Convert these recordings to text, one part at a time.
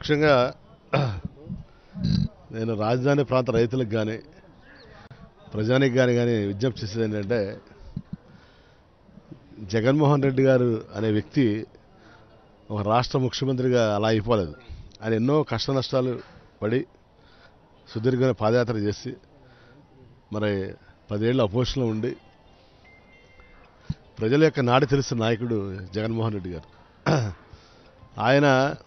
ముఖ్యంగా నేను రాజధాని ప్రాంత రైతులకు కానీ ప్రజానికి కానీ కానీ విజ్ఞప్తి చేసేది ఏంటంటే జగన్మోహన్ రెడ్డి గారు అనే వ్యక్తి ఒక రాష్ట్ర ముఖ్యమంత్రిగా అలా అయిపోలేదు ఆయన ఎన్నో కష్ట నష్టాలు పడి సుదీర్ఘమైన పాదయాత్ర చేసి మరి పదేళ్ళు అపోజిషన్లో ఉండి ప్రజల యొక్క నాడి తెలిసిన నాయకుడు జగన్మోహన్ రెడ్డి గారు ఆయన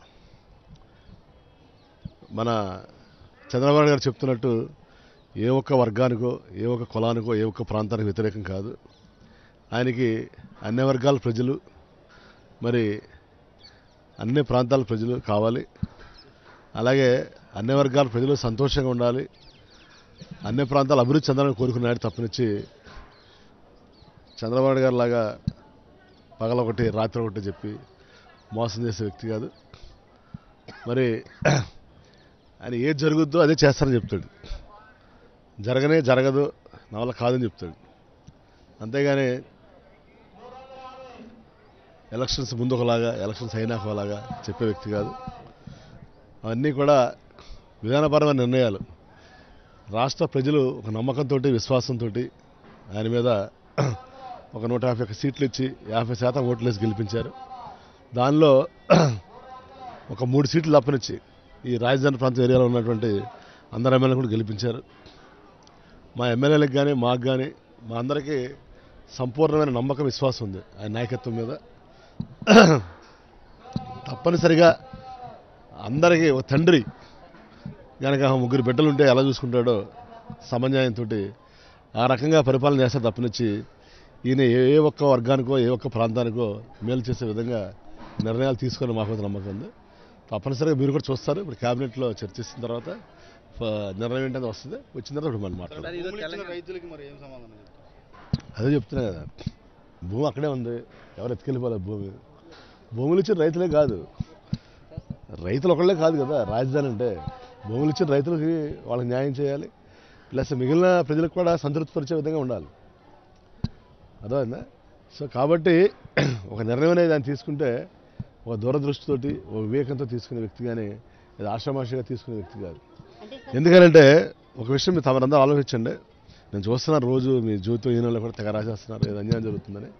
మన చంద్రబాబు గారు చెప్తున్నట్టు ఏ ఒక్క వర్గానికో ఏ ఒక్క కులానికో ఏ ఒక్క ప్రాంతానికి వ్యతిరేకం కాదు ఆయనకి అన్ని వర్గాల ప్రజలు మరి అన్ని ప్రాంతాల ప్రజలు కావాలి అలాగే అన్ని వర్గాల ప్రజలు సంతోషంగా ఉండాలి అన్ని ప్రాంతాలు అభివృద్ధి చెందాలని కోరుకున్నాడు తప్పనిచ్చి చంద్రబాబు గారు లాగా పగలొకటి రాత్రి ఒకటి చెప్పి మోసం చేసే వ్యక్తి కాదు మరి ఆయన ఏది జరుగుద్దో అదే చేస్తారని చెప్తాడు జరగనే జరగదు నా వల్ల కాదని చెప్తాడు అంతేగాని ఎలక్షన్స్ ముందు ఒకలాగా ఎలక్షన్స్ అయినాక ఒకలాగా చెప్పే వ్యక్తి కాదు అవన్నీ కూడా విధానపరమైన నిర్ణయాలు రాష్ట్ర ప్రజలు ఒక నమ్మకంతో విశ్వాసంతో ఆయన మీద ఒక నూట యాభై ఒక్క సీట్లు ఇచ్చి యాభై శాతం ఓట్లు వేసి గెలిపించారు దానిలో ఒక మూడు సీట్లు తప్పనిచ్చి ఈ రాజధాని ప్రాంతం ఏరియాలో ఉన్నటువంటి అందరు ఎమ్మెల్యేలు కూడా గెలిపించారు మా ఎమ్మెల్యేలకు కానీ మాకు కానీ మా అందరికీ సంపూర్ణమైన నమ్మకం విశ్వాసం ఉంది ఆయన నాయకత్వం మీద తప్పనిసరిగా అందరికీ ఒక తండ్రి కనుక ముగ్గురు బిడ్డలు ఉంటే ఎలా చూసుకుంటాడో సమన్యాయంతో ఆ రకంగా పరిపాలన చేస్తారు తప్పనిచ్చి ఈయన ఏ ఏ ఒక్క వర్గానికో ఏ ఒక్క ప్రాంతానికో మేలు చేసే విధంగా నిర్ణయాలు తీసుకొని మాకు అయితే నమ్మకం ఉంది తప్పనిసరిగా మీరు కూడా చూస్తారు ఇప్పుడు క్యాబినెట్లో చర్చిస్తున్న తర్వాత ఫ- నిర్ణయం ఏంటంటే వస్తుంది వచ్చిన తర్వాత ఇప్పుడు మనం మాట్లాడదాం సార్, ఈరోజు భూములు ఇచ్చిన తెలంగాణ- రైతులకి మరి ఏం సమాధానం చెప్తారు? అదే చెప్తున్నా కదా భూమి అక్కడే ఉంది ఎవరు ఎత్తుకెళ్ళిపోలేదు భూమి భూములు ఇచ్చిన రైతులే కాదు రైతులు ఒకళ్ళే కాదు కదా రాజధాని అంటే భూములు ఇచ్చిన రైతులకి వాళ్ళకి న్యాయం చేయాలి ప్లస్ మిగిలిన ప్రజలకు కూడా సంతృప్తిపరిచే విధంగా ఉండాలి అర్థమైందా సో కాబట్టి ఒక నిర్ణయం అనేది దాన్ని తీసుకుంటే ఒక దూరదృష్టితోటి ఒక వివేకంతో తీసుకునే వ్యక్తి కానీ ఇది ఆషామాషిగా తీసుకునే వ్యక్తి కాదు ఎందుకనంటే ఒక విషయం మీరు తమరందరూ ఆలోచించండి నేను చూస్తున్నాను రోజు మీ జ్యోతి ఈయనలో కూడా తెగ రాసేస్తున్నారు ఏదో అన్యాయం జరుగుతుందని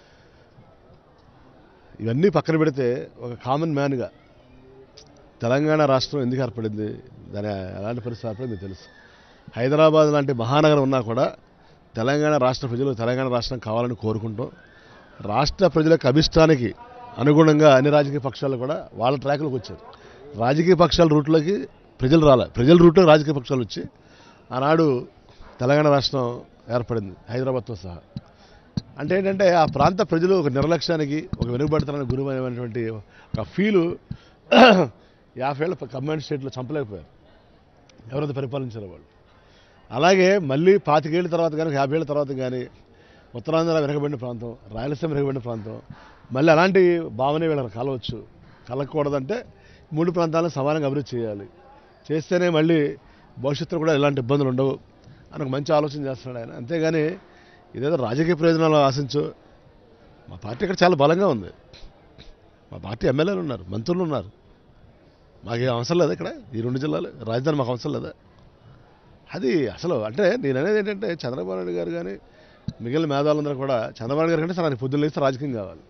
ఇవన్నీ పక్కన పెడితే ఒక కామన్ మ్యాన్గా తెలంగాణ రాష్ట్రం ఎందుకు ఏర్పడింది దాని ఎలాంటి పరిస్థితి ఏర్పడింది మీకు తెలుసు హైదరాబాద్ లాంటి మహానగరం ఉన్నా కూడా తెలంగాణ రాష్ట్ర ప్రజలు తెలంగాణ రాష్ట్రం కావాలని కోరుకుంటాం రాష్ట్ర ప్రజల యొక్క అభిష్టానికి అనుగుణంగా అన్ని రాజకీయ పక్షాలు కూడా వాళ్ళ ట్రాక్లోకి వచ్చారు రాజకీయ పక్షాల రూట్లోకి ప్రజలు రాలే ప్రజల రూట్లో రాజకీయ పక్షాలు వచ్చి ఆనాడు తెలంగాణ రాష్ట్రం ఏర్పడింది హైదరాబాద్తో సహా అంటే ఏంటంటే ఆ ప్రాంత ప్రజలు ఒక నిర్లక్ష్యానికి ఒక వెనుకబడతానికి గురువైనటువంటి ఒక ఫీలు యాభై ఏళ్ళ కమాండ్ స్టేట్లో చంపలేకపోయారు ఎవరైతే పరిపాలించారో వాళ్ళు అలాగే మళ్ళీ పాతికేళ్ళ తర్వాత కానీ యాభై ఏళ్ళ తర్వాత కానీ ఉత్తరాంధ్ర వెనకబడిన ప్రాంతం రాయలసీమ వెనకబడిన ప్రాంతం మళ్ళీ అలాంటి భావనే వీళ్ళకి కలవచ్చు కలగకూడదంటే మూడు ప్రాంతాలను సమానంగా అభివృద్ధి చేయాలి చేస్తేనే మళ్ళీ భవిష్యత్తులో కూడా ఎలాంటి ఇబ్బందులు ఉండవు అని ఒక మంచి ఆలోచన చేస్తున్నాడు ఆయన అంతేగాని ఇదేదో రాజకీయ ప్రయోజనాలు ఆశించు మా పార్టీ ఇక్కడ చాలా బలంగా ఉంది మా పార్టీ ఎమ్మెల్యేలు ఉన్నారు మంత్రులు ఉన్నారు మాకేం అవసరం లేదా ఇక్కడ ఈ రెండు జిల్లాలు రాజధాని మాకు అవసరం లేదా అది అసలు అంటే నేను అనేది ఏంటంటే చంద్రబాబు నాయుడు గారు కానీ మిగిలిన మేధావులందరూ కూడా చంద్రబాబు నాయుడు గారు కంటే సార్ పొద్దున్న లేస్తే రాజకీయం కావాలి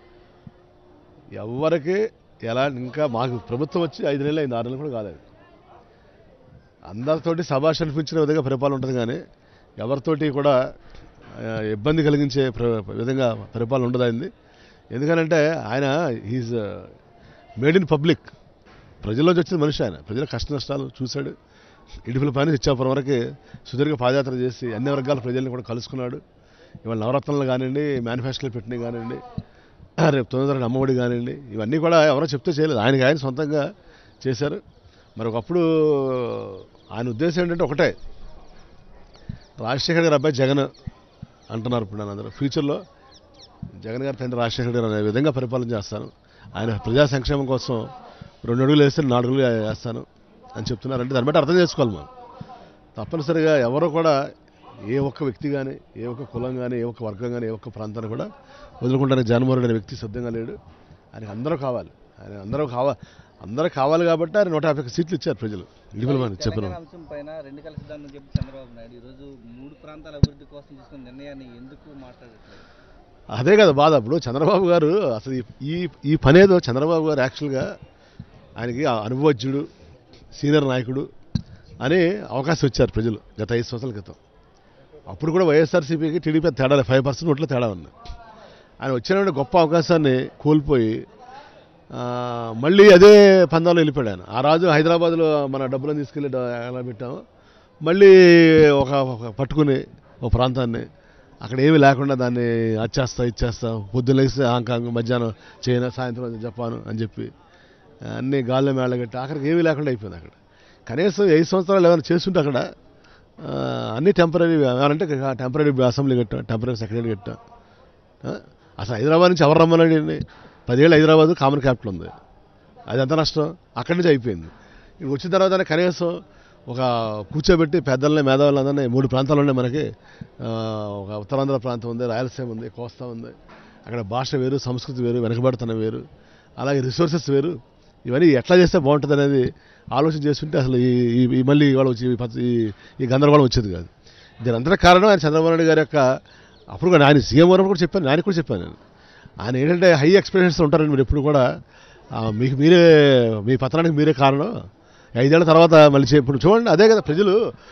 ఎవరికి ఎలా ఇంకా మాకు ప్రభుత్వం వచ్చి ఐదు నెలలు అయింది ఆరు నెలలు కూడా కాలేదు అందరితోటి సభాష్ అనిపించిన విధంగా పరిపాలన ఉంటుంది కానీ ఎవరితోటి కూడా ఆ, ఇబ్బంది కలిగించే ప్ర- విధంగా పరిపాలన ఉండదు అయింది ఎందుకనంటే ఆయన ఈజ్ మేడ్ ఇన్ పబ్లిక్ ప్రజల్లోంచి వచ్చిన మనిషి ఆయన ప్రజల కష్ట నష్టాలు చూశాడు ఇటుపుల పని ఇచ్చాపురం వరకు సుదీర్ఘ పాదయాత్ర చేసి అన్ని వర్గాల ప్రజల్ని కూడా కలుసుకున్నాడు ఇవాళ నవరత్నాలు కానివ్వండి మేనిఫెస్టోలు పెట్టినవి కానివ్వండి రేపు తొమ్మిది అమ్మఒడి కానివ్వండి ఇవన్నీ కూడా ఎవరో చెప్తే చేయలేదు ఆయనకి ఆయన సొంతంగా చేశారు మరి ఒకప్పుడు ఆయన ఉద్దేశం ఏంటంటే ఒకటే రాజశేఖర్ గారి అబ్బాయి జగన్ అంటున్నారు ఇప్పుడు నన్ను అందరూ ఫ్యూచర్లో జగన్ గారి తండ్రి రాజశేఖర్ గారు అనే విధంగా పరిపాలన చేస్తాను ఆయన ప్రజా సంక్షేమం కోసం రెండు అడుగులు వేస్తే నాలుగు అడుగులు వేస్తాను అని చెప్తున్నారంటే దాన్ని బట్టి అర్థం చేసుకోవాలి మనం తప్పనిసరిగా ఎవరో కూడా ఏ ఒక్క వ్యక్తి కానీ ఏ ఒక్క కులం కానీ ఏ ఒక్క వర్గం కానీ ఏ ఒక్క ప్రాంతాన్ని కూడా వదులుకుంటానికి జగన్మోహన్ రెడ్డి అనే వ్యక్తి సిద్ధంగా లేడు ఆయనకి అందరూ కావాలి ఆయన అందరూ కావా అందరూ కావాలి కాబట్టి ఆయన నూట యాభై ఒక్క సీట్లు ఇచ్చారు ప్రజలు ఇటీవల మనకి చెప్పిన తెలంగాణ అంశం పైన రెండు కలిసి సిద్ధాంతం చెప్పి చంద్రబాబు నాయుడు ఈరోజు మూడు ప్రాంతాల అభివృద్ధి కోసం తీసుకున్న నిర్ణయాన్ని ఎందుకు మాట్లాడట్లేదు అదే కదా బాధ ఇప్పుడు చంద్రబాబు గారు అసలు ఈ- ఈ ఈ పని ఏదో చంద్రబాబు గారు యాక్చువల్గా ఆయనకి ఆ అనుభవజ్ఞుడు సీనియర్ నాయకుడు అని అవకాశం ఇచ్చారు ప్రజలు గత ఐదు సంవత్సరాల క్రితం అప్పుడు కూడా వైఎస్ఆర్సీపీకి టీడీపీ తేడా ఫైవ్ పర్సెంట్ ఓట్ల తేడా ఉంది ఆయన వచ్చినటువంటి గొప్ప అవకాశాన్ని కోల్పోయి ఆ, మళ్ళీ అదే పందాలో వెళ్ళిపోయాడు ఆయన ఆ రాజు హైదరాబాద్లో మన డబ్బులను తీసుకెళ్ళి డ- ఎలా పెట్టాము మళ్ళీ ఒక ఒక పట్టుకుని ఒక ప్రాంతాన్ని అక్కడ ఏమీ లేకుండా దాన్ని అచ్చేస్తా ఇచ్చేస్తా పొద్దున్న లేస్తే హాంకాంగ్ మధ్యాహ్నం చైనా సాయంత్రం జపాన్ అని చెప్పి అన్ని గాల్లో మేళగట్టి అక్కడికి ఏమీ లేకుండా అయిపోయింది అక్కడ కనీసం ఐదు సంవత్సరాలు ఏమైనా చేస్తుంటే అక్కడ ఆ, అన్ని టెంపరీ ఏమంటే టెంపరీ అసెంబ్లీ కట్టాం టెంపరీ సెక్రటరీ కట్టాం ఆ? అసలు హైదరాబాద్ నుంచి ఎవరు రమ్మనండి పదేళ్ళు హైదరాబాద్ కామన్ క్యాపిటల్ ఉంది అది ఎంత నష్టం అక్కడి నుంచి అయిపోయింది ఇక్కడ వచ్చిన తర్వాత కనీసం ఒక కూర్చోబెట్టి పెద్దల్ని మేధావులందరినీ మూడు ప్రాంతాలు ఉన్నాయి మనకి ఆ, ఒక ఉత్తరాంధ్ర ప్రాంతం ఉంది రాయలసీమ ఉంది కోస్తా ఉంది అక్కడ భాష వేరు సంస్కృతి వేరు వెనకబడుతున్న వేరు అలాగే రిసోర్సెస్ వేరు ఇవన్నీ ఎట్లా చేస్తే బాగుంటుంది అనేది ఆలోచన చేస్తుంటే అసలు ఈ ఈ- ఈ మళ్ళీ ఇవాళ వచ్చి ఈ పద్ధ- ఈ- ఈ గందరగోళం వచ్చేది కాదు దీని అంతటి కారణం ఆయన చంద్రబాబు నాయుడు గారి యొక్క అప్పుడు కూడా ఆయన సీఎం వరకు కూడా చెప్పాను ఆయన కూడా చెప్పాను నేను ఆయన ఏంటంటే హై ఎక్స్పెక్టేషన్స్ ఉంటారండి మీరు ఎప్పుడు కూడా ఆ, మీకు మీరే మీ పత్రానికి మీరే కారణం ఐదేళ్ల తర్వాత మళ్ళీ చే- ఇప్పుడు చూడండి అదే కదా ప్రజలు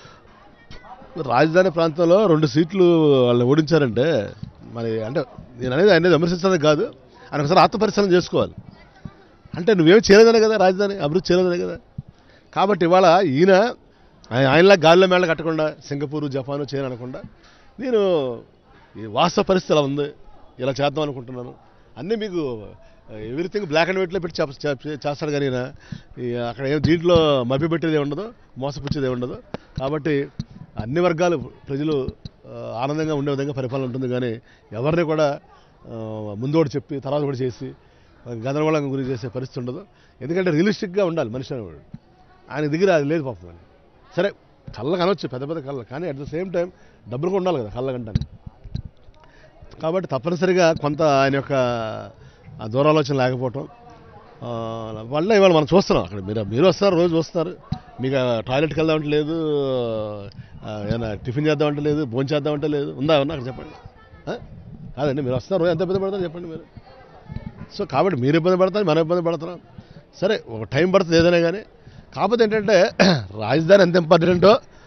రాజధాని ప్రాంతంలో రెండు సీట్లు వాళ్ళు ఓడించారంటే మరి అంటే నేను అనేది ఆయన విమర్శించడానికి కాదు ఆయన ఒకసారి ఆత్మపరిశీలన చేసుకోవాలి అంటే నువ్వేం చేయలేదనే కదా రాజధాని అభివృద్ధి చేయలేదనే కదా కాబట్టి ఇవాళ ఈయన ఆయన ఆయనలా గాలిలో మేళ కట్టకుండా సింగపూర్ జపాన్ చైనా అనకుండా నేను ఈ వాస్తవ పరిస్థితి ఇలా ఉంది ఇలా చేద్దాం అనుకుంటున్నాను అన్నీ మీకు ఎవ్రీథింగ్ బ్లాక్ అండ్ వైట్లో పెట్టి చెప్ప- చెప్ప- చేస్తాడు కానీ ఈయన ఈ అక్కడ ఏం దీంట్లో మభ్య పెట్టేది ఉండదు మోసపుచ్చేది ఉండదు కాబట్టి అన్ని వర్గాలు ప్రజలు ఆ, ఆనందంగా ఉండే విధంగా పరిపాలన ఉంటుంది కానీ ఎవరిని కూడా ఆ, ముందు ఒకటి చెప్పి తర్వాత కూడా చేసి గందరగోళం గురి చేసే పరిస్థితి ఉండదు ఎందుకంటే రియలిస్టిక్గా ఉండాలి మనిషి అనేవాడు ఆయన దగ్గర అది లేదు పాపం అని సరే కళ్ళకు అనొచ్చు పెద్ద పెద్ద కళ్ళ కానీ అట్ ద సేమ్ టైం డబ్బులు కూడా ఉండాలి కదా కళ్ళకంటాను కాబట్టి తప్పనిసరిగా కొంత ఆయన యొక్క ఆ దూరాలోచన లేకపోవటం ఆ, వల్ల ఇవాళ మనం చూస్తున్నాం అక్కడ మీరు మీరు వస్తారు రోజు వస్తున్నారు మీకు ఆ టాయిలెట్కి వెళ్దామంటే లేదు ఆ, ఏమైనా టిఫిన్ చేద్దామంటే లేదు భోజనం చేద్దామంటే లేదు ఉందా ఉన్నా అక్కడ చెప్పండి ఆ? కాదండి మీరు వస్తారు రోజు ఎంత ఇబ్బంది పడతారు చెప్పండి మీరు సో కాబట్టి మీరు ఇబ్బంది పడతారు మనం ఇబ్బంది పడుతున్నాం సరే ఒక టైం పడుతుంది ఏదైనా కానీ కాకపోతే ఏంటంటే రాజధాని ఎంత ఇంపార్టెంటో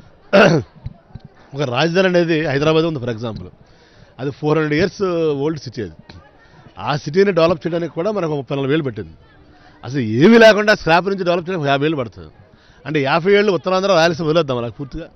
ఒక రాజధాని అనేది హైదరాబాద్ ఉంది ఫర్ ఎగ్జాంపుల్ అది four hundred years old city అది ఆ సిటీని డెవలప్ చేయడానికి కూడా మనకు ముప్పై నాలుగు వేలు పెట్టింది అసలు ఏమీ లేకుండా స్క్రాప్ నుంచి డెవలప్ చేయడానికి యాభై వేలు పడుతుంది అంటే యాభై ఏళ్ళు ఉత్తరాంధ్ర రాయలసీమ వదిలేద్దాం మనకు పూర్తిగా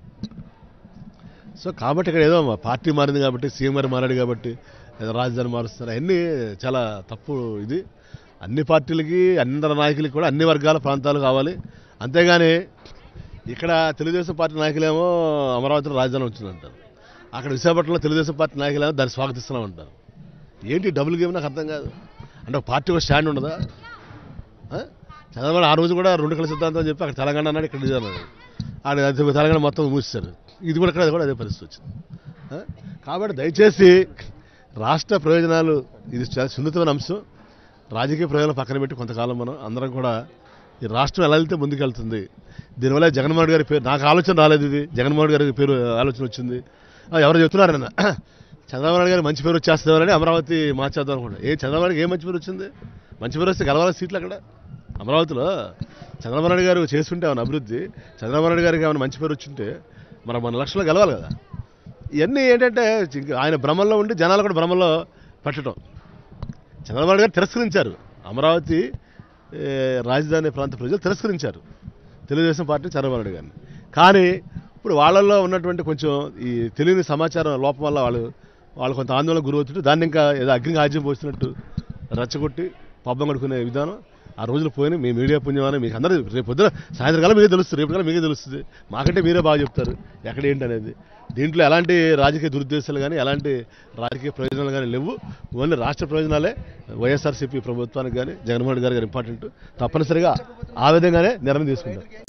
సో కాబట్టి ఇక్కడ ఏదో మా పార్టీ మారింది కాబట్టి సీఎం గారు మారాడు కాబట్టి ఏదో రాజధాని మారుస్తున్నారు అవన్నీ చాలా తప్పు ఇది అన్ని పార్టీలకి అందరి నాయకులకి కూడా అన్ని వర్గాల ప్రాంతాలు కావాలి అంతేగాని ఇక్కడ తెలుగుదేశం పార్టీ నాయకులేమో అమరావతిలో రాజధాని వచ్చిందంటారు అక్కడ విశాఖపట్నంలో తెలుగుదేశం పార్టీ నాయకులేమో దాన్ని స్వాగతిస్తున్నామంటారు ఏంటి డబుల్ గేమ్ నాకు అర్థం కాదు అంటే ఒక పార్టీ ఒక స్టాండ్ ఉండదా ఆ? చంద్రబాబు ఆ రోజు కూడా రెండు కలిసి సిద్ధాంతం అని చెప్పి అక్కడ తెలంగాణ అన్నాడు ఇక్కడ ఇది అన్నాడు ఆడ అది తెలంగాణ మొత్తం మూసేశారు ఇది కూడా ఇక్కడ అది కూడా అదే పరిస్థితి వచ్చింది ఆ? కాబట్టి దయచేసి రాష్ట్ర ప్రయోజనాలు ఇది చాలా సున్నితమైన అంశం రాజకీయ ప్రయోజనాలు పక్కన పెట్టి కొంతకాలం మనం అందరం కూడా ఈ రాష్ట్రం ఎలా వెళ్తే ముందుకెళ్తుంది దీనివల్ల జగన్మోహన్ రెడ్డి గారి పేరు నాకు ఆలోచన రాలేదు ఇది జగన్మోహన్ రెడ్డి గారి పేరు ఆలోచన వచ్చింది ఆ, ఎవరు చెప్తున్నారన్న చంద్రబాబు నాయుడు గారు మంచి పేరు వచ్చేస్తామని అమరావతి మార్చేద్దాం అనుకుంటా ఏ చంద్రబాబు నాయుడుకి ఏం మంచి పేరు వచ్చింది మంచి పేరు వస్తే గెలవాలి సీట్లు అక్కడ అమరావతిలో చంద్రబాబు నాయుడు గారు చేస్తుంటే ఏమైనా అభివృద్ధి చంద్రబాబు నాయుడు గారికి ఏమైనా మంచి పేరు వచ్చింటే మనం మన లక్షల్లో గెలవాలి కదా ఇవన్నీ ఏంటంటే ఇంక ఆయన భ్రమంలో ఉండి జనాలు కూడా భ్రమంలో పెట్టడం చంద్రబాబు నాయుడు గారు తిరస్కరించారు అమరావతి ఏ, రాజధాని ప్రాంత ప్రజలు తిరస్కరించారు తెలుగుదేశం పార్టీ చంద్రబాబు నాయుడు గారిని కానీ ఇప్పుడు వాళ్ళల్లో ఉన్నటువంటి కొంచెం ఈ తెలియని సమాచారం లోపం వల్ల వాళ్ళు వాళ్ళు కొంత ఆందోళన గురవుతుంటే దాన్ని ఇంకా ఏదో అగ్నికి ఆజ్యం పోస్తున్నట్టు రెచ్చగొట్టి పబ్బం కడుకునే విధానం ఆ రోజులు పోయిన మీ మీడియా పుణ్యమని మీకు అందరూ రేపు పొద్దున సాయంత్రం కల్లా మీకే తెలుస్తుంది రేపు కల్లా మీకే తెలుస్తుంది మాకంటే మీరే బాగా చెప్తారు ఎక్కడ ఏంటి అనేది దీంట్లో ఎలాంటి రాజకీయ దురుద్దేశాలు కానీ ఎలాంటి రాజకీయ ప్రయోజనాలు కానీ లేవు ఓన్లీ రాష్ట్ర ప్రయోజనాలే వైఎస్ఆర్సీపీ ప్రభుత్వానికి కానీ జగన్మోహన్ రెడ్డి గారు గారు ఇంపార్టెంట్ తప్పనిసరిగా ఆ విధంగానే నిర్ణయం తీసుకుంటారు